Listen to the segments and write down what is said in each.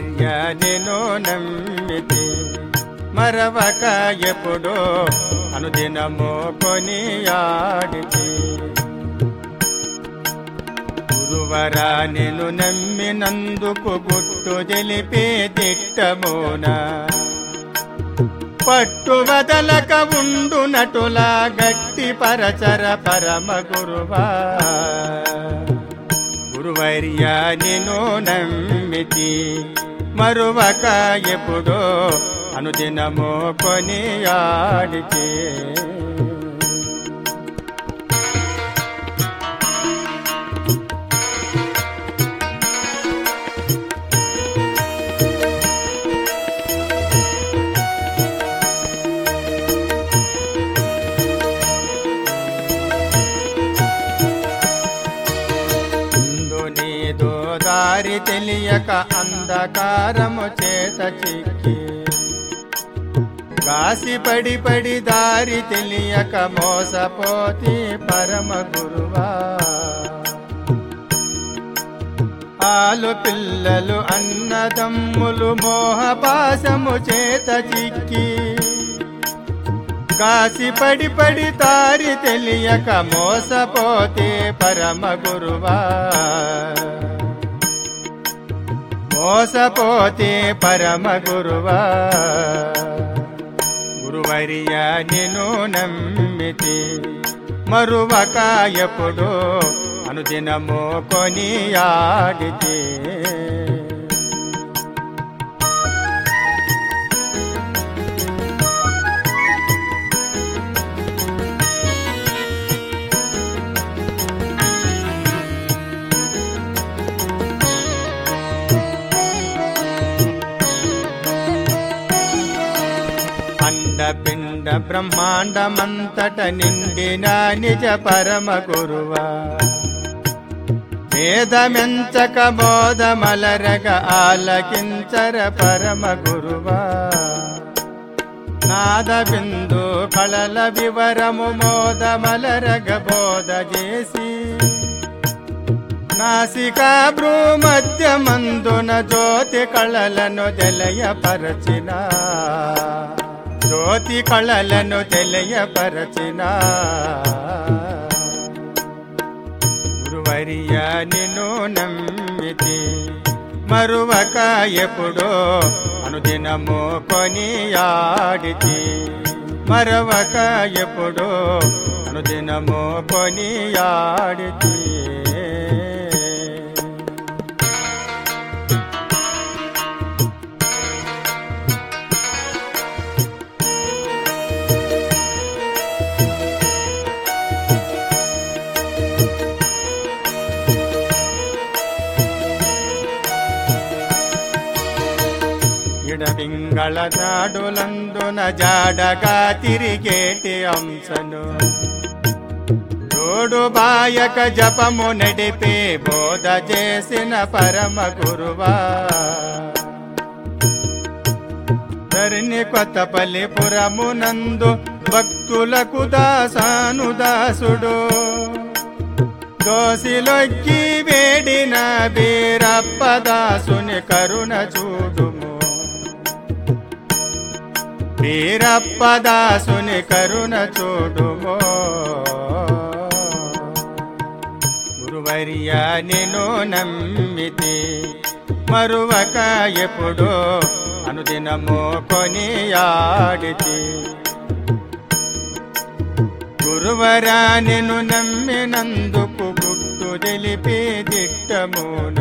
గురువర్య నేను నమ్మితి మరవక ఎప్పుడో అనుదినము కొనియాడితి గురువరా నేను నమ్మినందుకు గుట్టు తెలిపే తిట్టమునా పట్టు వదలక ఉండునటులా గట్టి పరచర పరమ గురువా గురువర్య నిను నమ్మితి మరువక ఎప్పుడో అనుదినము కొనియాడితే ముందు నీదో దారి తెలియక అంధకారము చేత చిక్కి కాసి పడి పడి దారి తెలియక మోసపోతి పరమ గురువా ఆలు పిల్లలు అన్నదమ్ములు మోహపాశము చేత చిక్కి కాసి పడి పడి తారి తెలియక మోసపోతే పరమ గురువా మోసపోతే పరమ గురువా గురువర్య నిను నమ్మితి మరువక ఎప్పుడు అనుదినము కొనియాడితే అండపిండ బ్రహ్మాండమంతట నిండిన నిజ పరమ గురువా వేదమెంచక బోధమలరగ ఆలకించర పరమ గురువా నాద బిందు కళల వివరము మోదమలరగ బోధ చేసి నాసికా భ్రూ మధ్యమందున జ్యోతి కళలను తెలియపరచిన జ్యోతి కళలను తెలియపరచిన గురువర్య నిన్ను నమ్మితి మరువక ఎప్పుడో అనుదినము కొనియాడితి మరవక ఎప్పుడో అనుదినము కొనియాడితి ఇడపింగళ నాడులందున జాడగా తిరిగేటి అంశను తోడు బాయక జపము నడిపే బోధ చేసిన పరమ గురువా ధరిని కొత్తపల్లి పురమునందు భక్తులకు దాసాను దాసుడు దోసిలొక్కి వేడిన వీరప్ప దాసుని కరుణ చూడుము వీరప్ప దాసుని కరుణ చూడుమో గురువర్య నిన్ను నమ్మితి మరువక ఎప్పుడో అనుదినము కొనియాడితి గురువరా నిన్ను నమ్మినందుకు గుట్టు తెలిపే దిట్టమున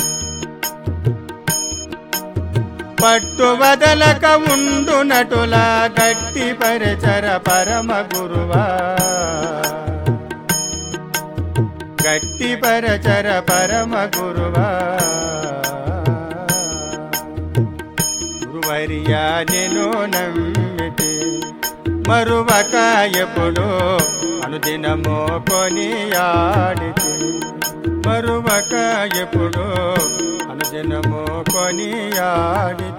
పట్టు వదలక ఉండునటులా గట్టి పరిచర పరమ గురువా గట్టి పరచర పరమ గురువా గురువర్య నిన్ను నమ్మితి మరువక ఎప్పుడు అనుదినము కొనియాడితి మరువక ఎప్పుడు అనుదినము కొనియాడితి